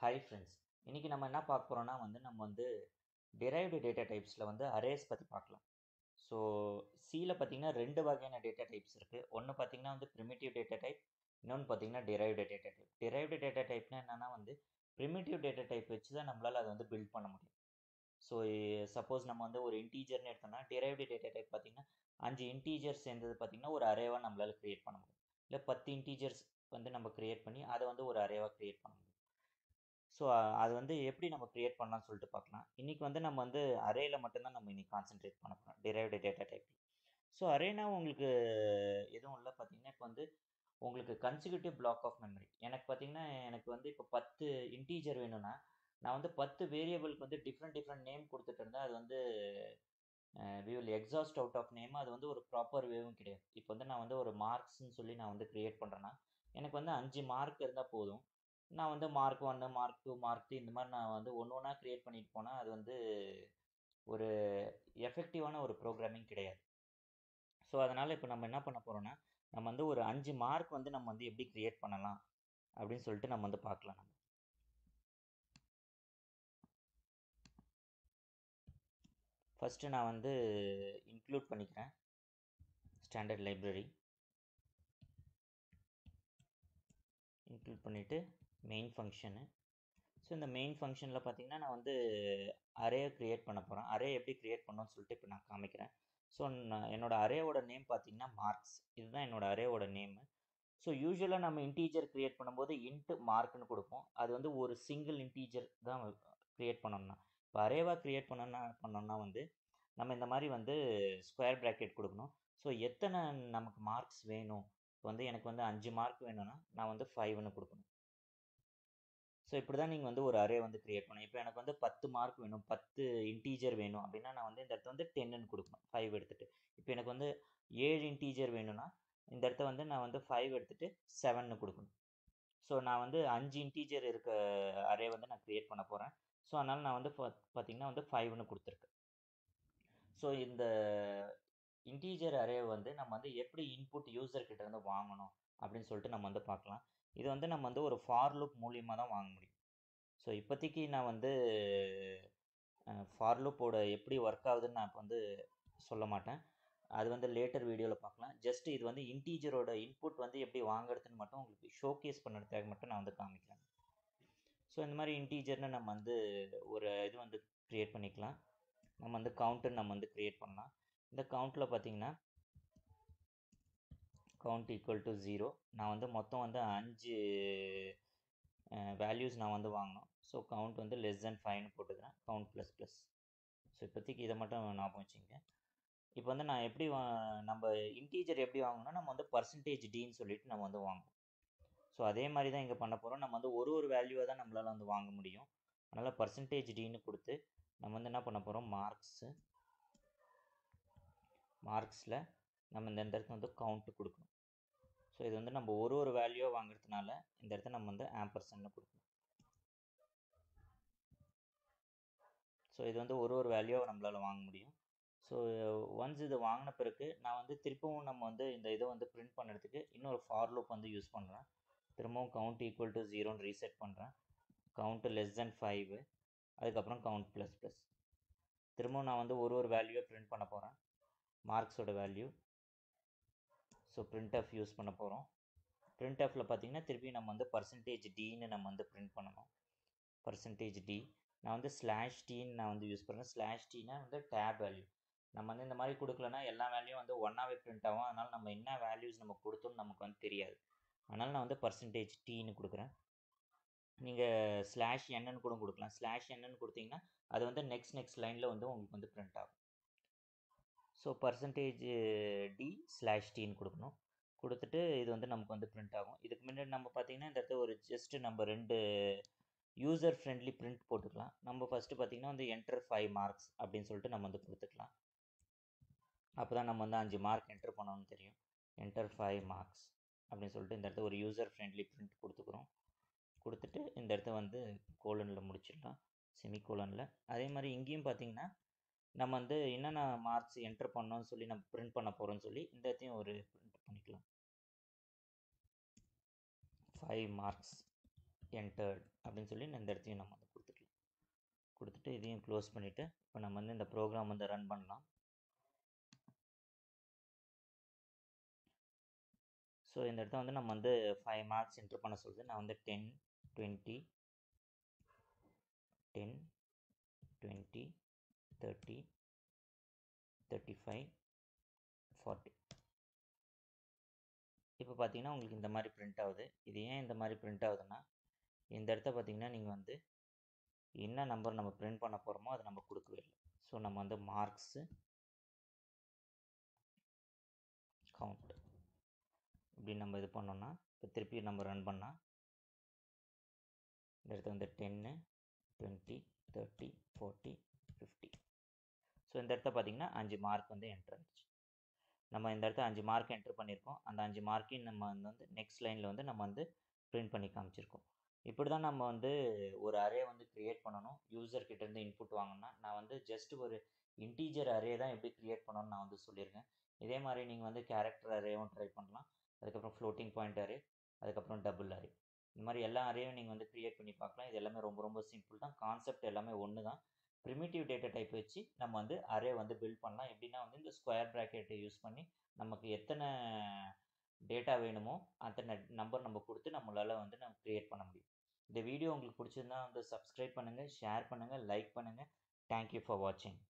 hi friends இன்றைக்கி நம்ம என்ன பார்க்க போகிறோம்னா வந்து நம்ம வந்து டிரைவ்டு டேட்டா டைப்ஸில் வந்து அரேஸ் பற்றி பார்க்கலாம் ஸோ சியில் பார்த்தீங்கன்னா ரெண்டு வகையான டேட்டா டைப்ஸ் இருக்குது ஒன்று பார்த்தீங்கன்னா வந்து ப்ரிமிட்டிவ் டேட்டா டைப் இன்னொன்று பார்த்தீங்கன்னா derived data type derived data டைப்னா என்னென்னா வந்து ப்ரிமிட்டிவ் டேட்டா டைப் வச்சு தான் நம்மளால் அதை வந்து பில்ட் பண்ண முடியும் ஸோ சப்போஸ் நம்ம வந்து ஒரு இன்டீஜர்னு எடுத்தோம்னா டிரைவ்டு டேட்டா டைப் பார்த்தீங்கன்னா அஞ்சு இன்டீஜர்ஸ் சேர்ந்தது பார்த்தீங்கன்னா ஒரு அரேவாக நம்மளால் க்ரியேட் பண்ண முடியும் இல்லை பத்து இன்டீஜர்ஸ் வந்து நம்ம க்ரியேட் பண்ணி அதை வந்து ஒரு அரேவாக க்ரியேட் பண்ண முடியும் ஸோ அது வந்து எப்படி நம்ம க்ரியேட் பண்ணலாம்னு சொல்லிட்டு பார்க்கலாம் இன்றைக்கி வந்து நம்ம வந்து அரேயில் மட்டும்தான் நம்ம இன்றைக்கி கான்சென்ட்ரேட் பண்ண போகிறோம் டிரைவ்டு டேட்டா டைப் ஸோ அரேனா உங்களுக்கு எதுவும் இல்லை பார்த்தீங்கன்னா இப்போ வந்து உங்களுக்கு கன்சிக்யூட்டிவ் பிளாக் ஆஃப் மெமரி எனக்கு பார்த்தீங்கன்னா எனக்கு வந்து இப்போ பத்து இன்டீஜர் வேணும்னா நான் வந்து பத்து வேரியபிளுக்கு வந்து டிஃப்ரெண்ட் டிஃப்ரெண்ட் நேம் கொடுத்துட்டு இருந்தேன் அது வந்து we will exhaust out of name அது வந்து ஒரு ப்ராப்பர் வேவும் கிடையாது இப்போ வந்து நான் வந்து ஒரு மார்க்ஸ்ன்னு சொல்லி நான் வந்து க்ரியேட் பண்ணுறேன்னா எனக்கு வந்து அஞ்சு மார்க் இருந்தால் போதும் நான் வந்து மார்க் ஒன்று மார்க் டூ மார்க் த்ரீ இந்த மாதிரி நான் வந்து ஒன்று ஒன்றா க்ரியேட் பண்ணிட்டு போனால் அது வந்து ஒரு எஃபெக்டிவான ஒரு ப்ரோக்ராமிங் கிடையாது ஸோ அதனால் இப்போ நம்ம என்ன பண்ண போகிறோம்னா நம்ம வந்து ஒரு அஞ்சு மார்க் வந்து நம்ம வந்து எப்படி க்ரியேட் பண்ணலாம் அப்படின்னு சொல்லிட்டு நம்ம வந்து பார்க்கலாம் நம்ம ஃபஸ்ட்டு நான் வந்து இன்க்ளூட் பண்ணிக்கிறேன் ஸ்டாண்டர்ட் லைப்ரரி இன்க்ளூட் பண்ணிவிட்டு மெயின் ஃபங்க்ஷனு ஸோ இந்த மெயின் ஃபங்க்ஷனில் பார்த்தீங்கன்னா நான் வந்து அரே க்ரியேட் பண்ண போகிறேன் அரே எப்படி க்ரியேட் பண்ணோன்னு சொல்லிட்டு இப்போ நான் காமிக்கிறேன் ஸோ நான் என்னோடய அரேவோட நேம் பார்த்தீங்கன்னா மார்க்ஸ் இதுதான் என்னோடய அரேவோட நேமு ஸோ யூஸ்வலாக நம்ம இன்டீஜர் க்ரியேட் பண்ணும்போது இன்ட்டு மார்க்னு கொடுப்போம் அது வந்து ஒரு சிங்கிள் இன்டீஜர் தான் க்ரியேட் பண்ணோம்னா இப்போ அரேவாக க்ரியேட் பண்ணோன்னா பண்ணோம்னா வந்து நம்ம இந்த மாதிரி வந்து ஸ்கொயர் ப்ராக்கெட் கொடுக்கணும் ஸோ எத்தனை நமக்கு மார்க்ஸ் வேணும் இப்போ வந்து எனக்கு வந்து அஞ்சு மார்க் வேணும்னா நான் வந்து ஃபைவ்னு கொடுக்கணும் ஸோ இப்படி தான் நீங்கள் வந்து ஒரு அரே வந்து க்ரியேட் பண்ணணும் இப்போ எனக்கு வந்து பத்து மார்க் வேணும் பத்து இன்டீஜர் வேணும் அப்படின்னா நான் வந்து இந்த இடத்த வந்து டென்னு கொடுக்கணும் ஃபைவ் எடுத்துகிட்டு இப்போ எனக்கு வந்து ஏழு இன்டீஜர் வேணும்னா இந்த இடத்த வந்து நான் வந்து ஃபைவ் எடுத்துகிட்டு செவன்னு கொடுக்கணும் ஸோ நான் வந்து அஞ்சு இன்டீஜர் இருக்க அரே வந்து நான் க்ரியேட் பண்ண போகிறேன் ஸோ அதனால் நான் வந்து பார்த்திங்கன்னா வந்து ஃபைவ்னு கொடுத்துருக்கேன் ஸோ இந்த இன்டீஜர் அரே வந்து நம்ம வந்து எப்படி இன்புட் யூசர்கிட்ட இருந்து வாங்கணும் அப்படின்னு சொல்லிட்டு நம்ம வந்து பார்க்கலாம் இது வந்து நம்ம வந்து ஒரு ஃபார் லுக் மூலியமாக தான் வாங்க முடியும் ஸோ இப்போதைக்கு நான் வந்து ஃபார் லுப்போட எப்படி ஒர்க் ஆகுதுன்னு நான் இப்போ வந்து சொல்ல மாட்டேன் அது வந்து லேட்டர் வீடியோவில் பார்க்கலாம் ஜஸ்ட் இது வந்து இன்டீஜரோட இன்புட் வந்து எப்படி வாங்குறதுன்னு மட்டும் உங்களுக்கு ஷோகேஸ் பண்ணுறதுக்காக மட்டும் நான் வந்து காமிக்கிறேன் ஸோ இந்த மாதிரி இன்டீஜர்னு நம்ம வந்து ஒரு இது வந்து க்ரியேட் பண்ணிக்கலாம் நம்ம வந்து கவுண்ட்டுன்னு நம்ம வந்து க்ரியேட் பண்ணலாம் இந்த கவுண்ட்டில் பார்த்தீங்கன்னா கவுண்ட் ஈக்குவல் டு ஜீரோ நான் வந்து மொத்தம் வந்து அஞ்சு வேல்யூஸ் நான் வந்து வாங்கினோம் ஸோ கவுண்ட் வந்து லெஸ் தென் ஃபைவ்னு போட்டுக்கிறேன் கவுண்ட் ப்ளஸ் ப்ளஸ் ஸோ இப்போதைக்கு இதை மட்டும் ஞாபகம் வச்சுங்க இப்போ வந்து நான் எப்படி வா நம்ம இன்டீஜர் எப்படி வாங்கணும்னா நம்ம வந்து பர்சன்டேஜ் டின்னு சொல்லிட்டு நம்ம வந்து வாங்குவோம் ஸோ அதே மாதிரி தான் இங்கே பண்ண போகிறோம் நம்ம வந்து ஒரு ஒரு வேல்யூவை தான் நம்மளால் வந்து வாங்க முடியும் அதனால் பர்சன்டேஜ் டின்னு கொடுத்து நம்ம வந்து என்ன பண்ண போகிறோம் மார்க்ஸு மார்க்ஸில் நம்ம இந்த இடத்துல வந்து கவுண்ட்டு கொடுக்கணும் ஸோ இது வந்து நம்ம ஒரு ஒரு வேல்யூவை வாங்குறதுனால இந்த இடத்த நம்ம வந்து ஆம்பர்சன்னு கொடுக்கணும் ஸோ இது வந்து ஒரு ஒரு வேல்யூவை நம்மளால் வாங்க முடியும் ஸோ ஒன்ஸ் இது வாங்கின பிறகு நான் வந்து திரும்பவும் நம்ம வந்து இந்த இதை வந்து பிரிண்ட் பண்ணுறதுக்கு இன்னொரு ஃபார் லூப் வந்து யூஸ் பண்ணுறேன் திரும்பவும் கவுண்ட் ஈக்குவல் டு ஜீரோன்னு ரீசெட் பண்ணுறேன் கவுண்ட்டு லெஸ் தென் ஃபைவ் அதுக்கப்புறம் கவுண்ட் ப்ளஸ் ப்ளஸ் திரும்பவும் நான் வந்து ஒரு ஒரு வேல்யூவை பிரிண்ட் பண்ண போகிறேன் மார்க்ஸோட value so print f use பண்ண போகிறோம் பிரிண்ட் ஆஃபில் பார்த்தீங்கன்னா திருப்பி நம்ம வந்து பர்சன்டேஜ் டின்னு நம்ம வந்து பிரிண்ட் பண்ணணும் பர்சன்டேஜ் டி நான் வந்து ஸ்லாஷ் டீன்னு நான் வந்து யூஸ் பண்ணுறேன் ஸ்லாஷ் டீனா வந்து டேப் வேல்யூ நம்ம வந்து இந்த மாதிரி கொடுக்கலனா எல்லா வேல்யூவும் வந்து ஒன்றாவே பிரிண்ட் ஆகும் அதனால் நம்ம என்ன வேல்யூஸ் நம்ம கொடுத்தோம்னு நமக்கு வந்து தெரியாது அதனால் நான் வந்து பர்சன்டேஜ் டீன்னு கொடுக்குறேன் நீங்கள் ஸ்லாஷ் என்னன்னு கூட கொடுக்கலாம் ஸ்லாஷ் என்னன்னு கொடுத்தீங்கன்னா அது வந்து நெக்ஸ்ட் நெக்ஸ்ட் லைனில் வந்து உங்களுக்கு வந்து பிரிண்ட் ஆகும் ஸோ பர்சன்டேஜ் டி ஸ்லாஷ் டின்னு கொடுக்கணும் கொடுத்துட்டு இது வந்து நமக்கு வந்து பிரிண்ட் ஆகும் இதுக்கு முன்னாடி நம்ம பார்த்தீங்கன்னா இந்த இடத்துல ஒரு ஜஸ்ட்டு நம்ம ரெண்டு யூசர் ஃப்ரெண்ட்லி பிரிண்ட் போட்டுக்கலாம் நம்ம ஃபஸ்ட்டு பார்த்திங்கன்னா வந்து என்டர் ஃபைவ் மார்க்ஸ் அப்படின்னு சொல்லிட்டு நம்ம வந்து கொடுத்துக்கலாம் அப்போ தான் நம்ம வந்து அஞ்சு மார்க் என்டர் பண்ணணும்னு தெரியும் என்டர் ஃபைவ் மார்க்ஸ் அப்படின்னு சொல்லிட்டு இந்த இடத்துல ஒரு யூசர் ஃப்ரெண்ட்லி பிரிண்ட் கொடுத்துக்குறோம் கொடுத்துட்டு இந்த இடத்த வந்து கோலனில் முடிச்சிடலாம் செமி கோலனில் அதே மாதிரி இங்கேயும் பார்த்தீங்கன்னா நம்ம வந்து என்னென்ன மார்க்ஸ் என்டர் பண்ணோம்னு சொல்லி நம்ம பிரிண்ட் பண்ண போகிறோம்னு சொல்லி இந்த இடத்தையும் ஒரு பிரிண்ட் பண்ணிக்கலாம் ஃபைவ் மார்க்ஸ் என்டர்ட் அப்படின்னு சொல்லி நான் இந்த இடத்துல இதையும் நம்ம வந்து கொடுத்துக்கலாம் கொடுத்துட்டு இதையும் க்ளோஸ் பண்ணிவிட்டு இப்போ நம்ம வந்து இந்த ப்ரோக்ராம் வந்து ரன் பண்ணலாம் ஸோ இந்த இடத்த வந்து நம்ம வந்து ஃபைவ் மார்க்ஸ் என்ட்ரு பண்ண சொல்லுது நான் வந்து ten twenty ten twenty thirty thirty five forty இப்போ பார்த்தீங்கன்னா உங்களுக்கு இந்த மாதிரி பிரிண்ட் ஆகுது இது ஏன் இந்த மாதிரி பிரிண்ட் ஆகுதுன்னா இந்த இடத்த பார்த்தீங்கன்னா நீங்கள் வந்து என்ன நம்பர் நம்ம பிரிண்ட் பண்ண போகிறோமோ அதை நம்ம கொடுக்கவே இல்லை ஸோ நம்ம வந்து மார்க்ஸு கவுண்ட் இப்படி நம்ம இது பண்ணோம்னா இப்போ திருப்பி நம்ம ரன் பண்ணால் இந்த இடத்துல வந்து டென்னு twenty thirty forty fifty so இந்த இடத்த பார்த்தீங்கன்னா அஞ்சு மார்க் வந்து என்ட்ரு ஆயிடுச்சு நம்ம இந்த இடத்த அஞ்சு மார்க் என்ட்ரு பண்ணியிருக்கோம் அந்த அஞ்சு மார்க்கையும் நம்ம வந்து நெக்ஸ்ட் லைனில் வந்து நம்ம வந்து பிரிண்ட் பண்ணி காமிச்சிருக்கோம் இப்படி தான் நம்ம வந்து ஒரு அரே வந்து க்ரியேட் பண்ணணும் யூசர் கிட்டேருந்து இன்புட் வாங்கினா நான் வந்து ஜஸ்ட் ஒரு இன்டீஜர் அரே தான் எப்படி க்ரியேட் பண்ணணும்னு நான் வந்து சொல்லியிருக்கேன் இதே மாதிரி நீங்கள் வந்து கேரக்டர் அரேவும் ட்ரை பண்ணலாம் அதுக்கப்புறம் ஃப்ளோட்டிங் பாயிண்ட் அரே அதுக்கப்புறம் டபுள் அரே இந்த மாதிரி எல்லா அரேயும் நீங்கள் வந்து க்ரியேட் பண்ணி பார்க்கலாம் இது எல்லாமே ரொம்ப ரொம்ப சிம்பிள் தான் கான்செப்ட் எல்லாமே ஒன்று தான் ப்ரிமிட்டிவ் டேட்டா டைப் வச்சு நம்ம வந்து அரே வந்து பில்ட் பண்ணலாம் எப்படின்னா வந்து இந்த ஸ்கொயர் ப்ராக்கெட்டை யூஸ் பண்ணி நமக்கு எத்தனை டேட்டா வேணுமோ அத்தனை நம்பர் நம்ம கொடுத்து நம்மளால் வந்து நம்ம க்ரியேட் பண்ண முடியும் இந்த வீடியோ உங்களுக்கு பிடிச்சிருந்தா வந்து சப்ஸ்கிரைப் பண்ணுங்கள் ஷேர் பண்ணுங்கள் லைக் பண்ணுங்கள் தேங்க்யூ ஃபார் வாட்சிங்